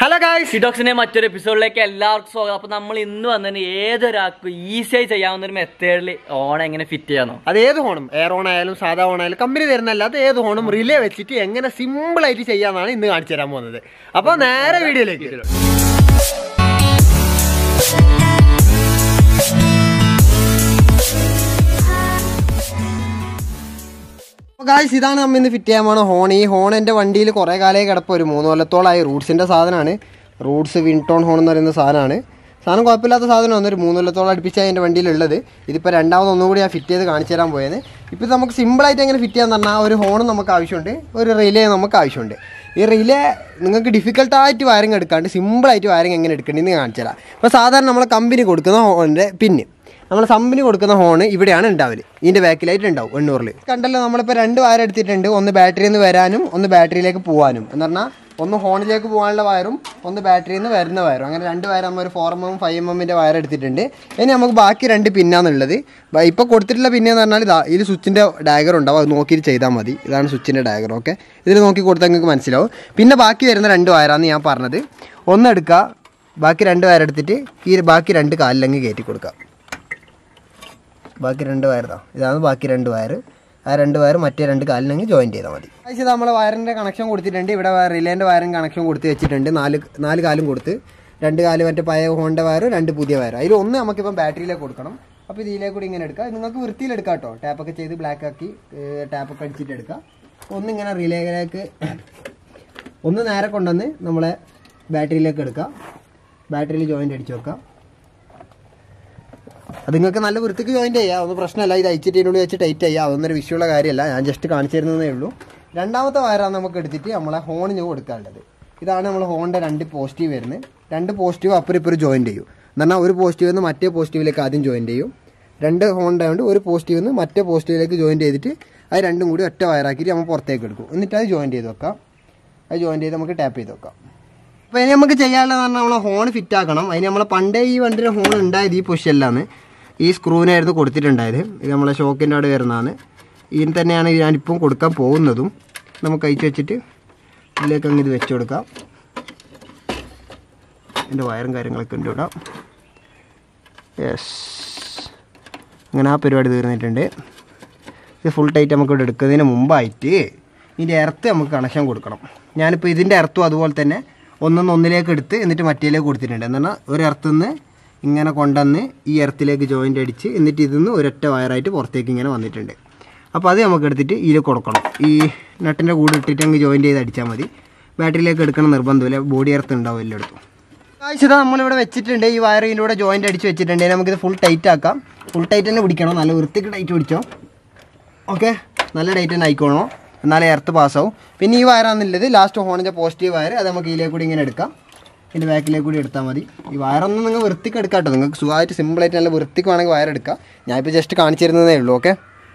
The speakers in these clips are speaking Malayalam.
ഹലോ ഗായ്സ് ഷിഡോക്സിന്റെ മറ്റൊരു എപ്പിസോഡിലേക്ക് എല്ലാവർക്കും സ്വാഗതം അപ്പൊ നമ്മൾ ഇന്ന് വന്നതിന് ഏതൊരാൾക്കും ഈസിയായി ചെയ്യാവുന്ന ഒരു മെത്തേഡിൽ ഓൺ എങ്ങനെ ഫിറ്റ് ചെയ്യാന്നോ അത് ഏത് ഹോണും എയർ ഓൺ ആയാലും സാധാ ഓൺ ആയാലും കമ്പനി തരുന്നല്ല അത് ഏത് ഹോണും റിലേ വെച്ചിട്ട് എങ്ങനെ സിമ്പിൾ ആയിട്ട് ചെയ്യാന്നാണ് ഇന്ന് കാണിച്ചു തരാൻ പോകുന്നത് അപ്പൊ നേരെ വീഡിയോയിലേക്ക് ഗായ്സ് ഇതാണ് നമ്മൾ ഇന്ന് ഫിറ്റ് ചെയ്യാൻ പോണ ഹോൺ ഈ ഹോൺ എൻ്റെ വണ്ടിയിൽ കുറേ കാലമായി കിടപ്പ് ഒരു മൂന്ന് കൊല്ലത്തോളമായി റൂട്ട്സിൻ്റെ സാധനമാണ് റൂട്ട്സ് വിൻടോൺ ഹോൺ എന്ന് പറയുന്ന സാധനമാണ് സാധനം കുഴപ്പമില്ലാത്ത സാധനമാണ് ഒരു മൂന്ന് കൊല്ലത്തോളം അടുപ്പിച്ചാണ് എൻ്റെ വണ്ടിയിലുള്ളത് ഇതിപ്പോൾ രണ്ടാമത് ഒന്നും കൂടി ഞാൻ ഫിറ്റ് ചെയ്ത് കാണിച്ചു തരാൻ പോയത് ഇപ്പോൾ നമുക്ക് സിമ്പിളായിട്ട് എങ്ങനെ ഫിറ്റ് ചെയ്യാൻ പറഞ്ഞാൽ ഒരു ഹോൺ നമുക്ക് ആവശ്യമുണ്ട് ഒരു റിലേ നമുക്ക് ആവശ്യമുണ്ട് ഈ റിലേ നിങ്ങൾക്ക് ഡിഫിക്കൽട്ടായിട്ട് വയറിങ് എടുക്കാണ്ട് സിമ്പിളായിട്ട് വയറിങ് എങ്ങനെ എടുക്കേണ്ടതെന്ന് കാണിച്ചു തരാം ഇപ്പോൾ സാധാരണ നമ്മളെ കമ്പനി കൊടുക്കുന്ന ഹോണിൻ്റെ പിന്ന് നമ്മൾ കമ്പനി കൊടുക്കുന്ന ഹോൺ ഇവിടെയാണ് ഉണ്ടാവല് ഇതിൻ്റെ ബാക്കിലായിട്ട് ഉണ്ടാവും എണ്ണൂറിൽ കണ്ടല്ലോ നമ്മളിപ്പോൾ രണ്ട് വയർ എടുത്തിട്ടുണ്ട് ഒന്ന് ബാറ്ററിയിൽ നിന്ന് വരാനും ഒന്ന് ബാറ്ററിയിലേക്ക് പോകാനും എന്ന് പറഞ്ഞാൽ ഒന്ന് ഹോണിലേക്ക് പോകാനുള്ള വയറും ഒന്ന് ബാറ്ററിയിൽ നിന്ന് വരുന്ന വയറും അങ്ങനെ രണ്ട് വയർ നമ്മൾ ഒരു four M M five M എമ്മിൻ്റെ വയർ എടുത്തിട്ടുണ്ട് ഇനി നമുക്ക് ബാക്കി രണ്ട് പിന്നാന്നുള്ളത് ഇപ്പോൾ കൊടുത്തിട്ടുള്ള പിന്നെന്ന് പറഞ്ഞാൽ ഇതാ ഇതിൽ സ്വിച്ചിൻ്റെ ഡയഗർ ഉണ്ടാവും അത് നോക്കിയിട്ട് ചെയ്താൽ മതി ഇതാണ് സ്വിച്ചിൻ്റെ ഡയഗർ ഓക്കെ ഇതിൽ നോക്കി കൊടുത്താൽ നിങ്ങൾക്ക് മനസ്സിലാവും പിന്നെ ബാക്കി വരുന്ന രണ്ട് വയറാന്ന് ഞാൻ പറഞ്ഞത് ഒന്ന് എടുക്കുക ബാക്കി രണ്ട് വയർ എടുത്തിട്ട് ഈ ബാക്കി രണ്ട് കാലിലങ്ങ് കയറ്റി കൊടുക്കുക ബാക്കി രണ്ട് വയർ ഇതാ ഇതാണ് ബാക്കി രണ്ട് വയർ ആ രണ്ട് വയർ മറ്റേ രണ്ട് കാലിനങ്ങ് ജോയിൻറ്റ് ചെയ്താൽ മതി ഇത് നമ്മൾ വയറിൻ്റെ കണക്ഷൻ കൊടുത്തിട്ടുണ്ട് ഇവിടെ റിലേൻ്റെ വയറിന് കണക്ഷൻ കൊടുത്ത് വെച്ചിട്ടുണ്ട് നാല് നാല് കാലും കൊടുത്ത് രണ്ട് കാല് മറ്റേ പഴയ ഹോണ്ട വയർ രണ്ട് പുതിയ വയർ അതിൽ ഒന്ന് നമുക്കിപ്പം ബാറ്ററിയിലേക്ക് കൊടുക്കണം അപ്പോൾ ഇതിലേക്ക് കൂടി ഇങ്ങനെ എടുക്കാം നിങ്ങൾക്ക് വൃത്തിയിൽ എടുക്കാം കേട്ടോ ടാപ്പൊക്കെ ചെയ്ത് ബ്ലാക്ക് ആക്കി ടാപ്പൊക്കെ അടിച്ചിട്ട് എടുക്കാം ഒന്നിങ്ങനെ റിലേയിലേക്ക് ഒന്ന് നേരെ കൊണ്ടുവന്ന് നമ്മളെ ബാറ്ററിയിലേക്ക് എടുക്കാം ബാറ്ററിയിൽ ജോയിൻ്റ് അടിച്ച് വെക്കാം അത് നിങ്ങൾക്ക് നല്ല വൃത്തിക്ക് ജോയിന്റ് ചെയ്യാം ഒന്നും പ്രശ്നമല്ല ഇത് അയച്ചിട്ട് ഇതിനുള്ളിൽ വെച്ച് ടൈറ്റ് ചെയ്യാം അതൊന്നൊരു വിഷയമുള്ള കാര്യമല്ല ഞാൻ ജസ്റ്റ് കാണിച്ചു തരുന്നതേ ഉള്ളൂ രണ്ടാമത്തെ വയറാണ് നമുക്ക് എടുത്തിട്ട് നമ്മളെ ഹോണിന് കൊടുക്കാനുള്ളത് ഇതാണ് നമ്മൾ ഹോണിൻ്റെ രണ്ട് പോസിറ്റീവ് വരുന്നത് രണ്ട് പോസിറ്റീവ് അപ്പുറം ഇപ്പുറം ജോയിന്റ് ചെയ്യും എന്ന് പറഞ്ഞാൽ ഒരു പോസിറ്റീവ് നിന്ന് മറ്റേ പോസിറ്റീവിലേക്ക് ആദ്യം ജോയിന്റ് ചെയ്യും രണ്ട് ഹോണിൻ്റെ കൊണ്ട് ഒരു പോസിറ്റീവ് നിന്ന് മറ്റേ പോസിറ്റീവിലേക്ക് ജോയിന്റ് ചെയ്തിട്ട് അത് രണ്ടും കൂടി ഒറ്റ വയറാക്കിയിട്ട് നമ്മൾ പുറത്തേക്ക് എടുക്കും എന്നിട്ട് അത് ജോയിന്റ് ചെയ്ത് വെക്കാം അത് ജോയിന്റ് ചെയ്ത് നമുക്ക് ടാപ്പ് ചെയ്ത് വെക്കാം അപ്പോൾ ഇനി നമുക്ക് ചെയ്യാനുള്ളത് പറഞ്ഞാൽ നമ്മളെ ഹോൺ ഫിറ്റ് ആക്കണം അതിന് നമ്മളെ പണ്ടേ ഈ വണ്ടിയുടെ ഹോൺ ഉണ്ടായത് ഈ പൊസിഷനിലാണ് ഈ സ്ക്രൂവിനായിരുന്നു കൊടുത്തിട്ടുണ്ടായത് ഇത് നമ്മളെ ഷോക്കിൻ്റെ അവിടെ വരുന്നതാണ് ഇതിന് തന്നെയാണ് ഞാനിപ്പം കൊടുക്കാൻ പോകുന്നതും നമുക്ക് അയച്ചു വെച്ചിട്ട് ഇതിലേക്ക് അങ്ങ് ഇത് വെച്ച് കൊടുക്കാം എൻ്റെ വയറും കാര്യങ്ങളൊക്കെ ഉണ്ട് ഇവിടെ യെസ് അങ്ങനെ ആ പരിപാടി തീർന്നിട്ടുണ്ട് ഇത് ഫുൾ ടൈറ്റ് നമുക്ക് ഇവിടെ എടുക്കുന്നതിന് മുമ്പായിട്ട് ഇതിൻ്റെ എർത്ത് നമുക്ക് കണക്ഷൻ കൊടുക്കണം ഞാനിപ്പോൾ ഇതിൻ്റെ എർത്തും അതുപോലെ തന്നെ ഒന്നൊന്ന് ഒന്നിലേക്ക് എടുത്ത് എന്നിട്ട് മറ്റേലേക്ക് കൊടുത്തിട്ടുണ്ട് എന്ന് പറഞ്ഞാൽ ഒരു എർത്ത് നിന്ന് ഇങ്ങനെ കൊണ്ടുവന്ന് ഈ എർത്തിലേക്ക് ജോയിൻ്റ് അടിച്ച് എന്നിട്ട് ഇതിന്ന് ഒരൊറ്റ വയറായിട്ട് പുറത്തേക്ക് ഇങ്ങനെ വന്നിട്ടുണ്ട് അപ്പോൾ അത് നമുക്ക് എടുത്തിട്ട് ഇതിൽ കൊടുക്കണം ഈ നട്ടിൻ്റെ കൂടെ ഇട്ടിട്ട് അങ്ങ് ജോയിൻ്റ് ചെയ്ത് അടിച്ചാൽ മതി ബാറ്ററിയിലേക്ക് എടുക്കണം നിർബന്ധമില്ല ബോഡി എർത്ത് ഉണ്ടാവും എല്ലായിടത്തും ആഴ്ച നമ്മളിവിടെ വെച്ചിട്ടുണ്ട് ഈ വയർ ഇതിൻ്റെ കൂടെ ജോയിൻ്റ് അടിച്ച് വെച്ചിട്ടുണ്ട് നമുക്കിത് ഫുൾ ടൈറ്റ് ആക്കാം ഫുൾ ടൈറ്റ് തന്നെ പിടിക്കണം നല്ല വൃത്തിക്ക് ടൈറ്റ് പിടിച്ചോ ഓക്കെ നല്ല ടൈറ്റ് തന്നെ ആയിക്കോണോ എന്നാലേ എർത്ത് പാസ്സാവും പിന്നെ ഈ വയറാണെന്നുള്ളത് ലാസ്റ്റ് ഹോണിൻ്റെ പോസിറ്റീവ് വയർ അത് നമുക്ക് ഇതിലേക്ക് കൂടി ഇങ്ങനെ എടുക്കാം ഇതിൻ്റെ ബാക്കിലേക്ക് കൂടി എടുത്താൽ മതി ഈ വയറൊന്നും നിങ്ങൾ വൃത്തിക്ക് എടുക്കാം കേട്ടോ നിങ്ങൾക്ക് സുഖമായിട്ട് സിമ്പിളായിട്ട് നല്ല വൃത്തിക്ക് വേണമെങ്കിൽ വയർ എടുക്കാം ഞാനിപ്പോൾ ജസ്റ്റ് കാണിച്ചു തരുന്നതേ ഉള്ളൂ ഓക്കെ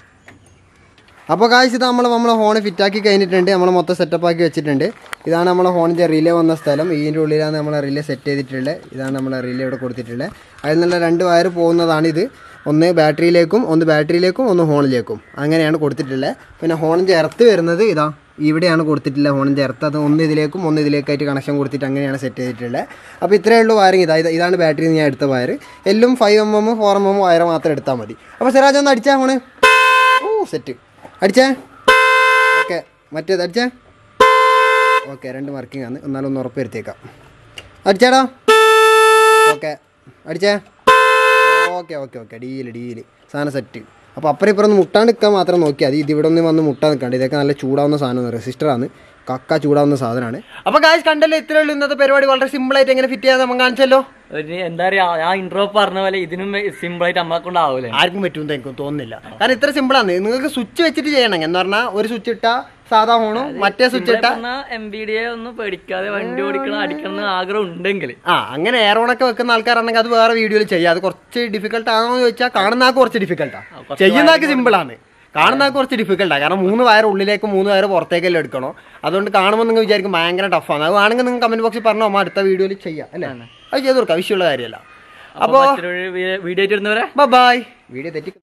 അപ്പോൾ കാഴ്ച ഇത് നമ്മൾ നമ്മൾ ഹോൺ ഫിറ്റാക്കി കഴിഞ്ഞിട്ടുണ്ട് നമ്മൾ മൊത്തം സെറ്റപ്പ് ആക്കി വെച്ചിട്ടുണ്ട് ഇതാണ് നമ്മളെ ഹോണിൻ്റെ റിലേ വന്ന സ്ഥലം ഇതിൻ്റെ ഉള്ളിലാണ് നമ്മളെ റിലേ സെറ്റ് ചെയ്തിട്ടുള്ളത് ഇതാണ് നമ്മളെ റിലേ ഇവിടെ കൊടുത്തിട്ടുള്ളത് അതിൽ നിന്നുള്ള രണ്ട് വയർ പോകുന്നതാണ് ഇത് ഒന്ന് ബാറ്ററിയിലേക്കും ഒന്ന് ബാറ്ററിയിലേക്കും ഒന്ന് ഹോണിലേക്കും അങ്ങനെയാണ് കൊടുത്തിട്ടുള്ളത് പിന്നെ ഹോണിൻ്റെ എർത്ത് വരുന്നത് ഇതാ ഇവിടെയാണ് കൊടുത്തിട്ടുള്ളത് ഹോണിൻ്റെ എർത്ത് അത് ഒന്ന് ഇതിലേക്കും ഒന്ന് ഇതിലേക്കായിട്ട് കണക്ഷൻ കൊടുത്തിട്ട് അങ്ങനെയാണ് സെറ്റ് ചെയ്തിട്ടുള്ളത് അപ്പോൾ ഇത്രയേ ഉള്ളൂ വയറിങ് ഇതാ ഇത് ഇതാണ് ബാറ്ററി ഞാൻ എടുത്ത വയർ എല്ലാം five M M four M M wire മാത്രം എടുത്താൽ മതി അപ്പോൾ സിറാജ് ഒന്ന് അടിച്ചാൽ ഹോണ് ഓ സെറ്റ് അടിച്ചേ ഓക്കെ മറ്റേത് അടിച്ചേ ഓക്കെ രണ്ട് മാർക്കിംഗ് ആണ് എന്നാലും ഒന്ന് ഉറപ്പ് വരുത്തിയേക്കാം അടിച്ചേടാ ഓക്കെ അടിച്ചേ okay okay okay deal deal സാധനം സെറ്റ് അപ്പോൾ അപ്പുറം ഇപ്പുറം ഒന്ന് മുട്ടാൻ നിൽക്കാൻ മാത്രം നോക്കിയാൽ മതി ഇത് ഇവിടെ ഒന്ന് വന്ന് മുട്ടാൻ നിൽക്കാണ്ട് ഇതൊക്കെ നല്ല ചൂടാവുന്ന സാധനമാണ് റെസിസ്റ്ററാണ് കക്ക ചൂടാവുന്ന സാധനമാണ് അപ്പോൾ കാശ് കണ്ടല്ലോ ഇത്രയേ ഉള്ളൂ ഇന്നത്തെ പരിപാടി വളരെ സിമ്പിളായിട്ട് എങ്ങനെ ഫിറ്റ് ചെയ്യാൻ നമുക്ക് കാണിച്ചല്ലോ ഒരു എന്താ പറയാ ഞാൻ ഇൻട്രോ പറഞ്ഞ പോലെ ഇതിനും സിമ്പിൾ ആയിട്ട് നമ്മളെ കൊണ്ടാവൂലേ ആർക്കും പറ്റുമെന്ന് എനിക്ക് തോന്നുന്നില്ല കാരണം ഇത്ര സിമ്പിളാണ് നിങ്ങൾക്ക് സ്വിച്ച് വെച്ചിട്ട് ചെയ്യണം എന്ന് പറഞ്ഞാൽ ഒരു സ്വിച്ച് ഇട്ടാ സാധാ ഹോണും മറ്റേ സ്വിച്ച് ഇട്ടാ എം ബി ഡി എ ഒന്നും പേടിക്കാതെ വണ്ടി ഓടിക്കണം അടിക്കണം എന്ന് ആഗ്രഹം ഉണ്ടെങ്കിൽ ആ അങ്ങനെ എയറോണൊക്കെ വെക്കുന്ന ആൾക്കാരാണെങ്കിൽ അത് വേറെ വീഡിയോയിൽ ചെയ്യാം അത് കുറച്ച് ഡിഫിക്കൽട്ട് ആണോ എന്ന് ചോദിച്ചാൽ കാണുന്ന ആൾക്ക് കുറച്ച് ഡിഫിക്കൽട്ടാ ചെയ്യുന്ന ആൾക്ക് സിമ്പിൾ ആണ് കാണുന്ന ആൾക്ക് കുറച്ച് ഡിഫിക്കൽട്ടാണ് കാരണം മൂന്ന് വയർ ഉള്ളിലേക്ക് മൂന്ന് വയർ പുറത്തേക്കല്ലേ എടുക്കണോ അതുകൊണ്ട് കാണുമ്പോൾ നിങ്ങൾ വിചാരിക്കും ഭയങ്കര ടഫാണ് അത് വേണമെങ്കിൽ നിങ്ങൾ കമന്റ് ബോക്സിൽ പറഞ്ഞോ അമ്മ അടുത്ത വീഡിയോയിൽ ചെയ്യാം അല്ലേ അത് ചെയ്ത് കൊടുക്കാം വിഷയമുള്ള കാര്യമല്ല അപ്പൊ മറ്റൊരു വീഡിയോ ആയിട്ട് ഇടുന്നവരെ ബൈ വീഡിയോ തെറ്റി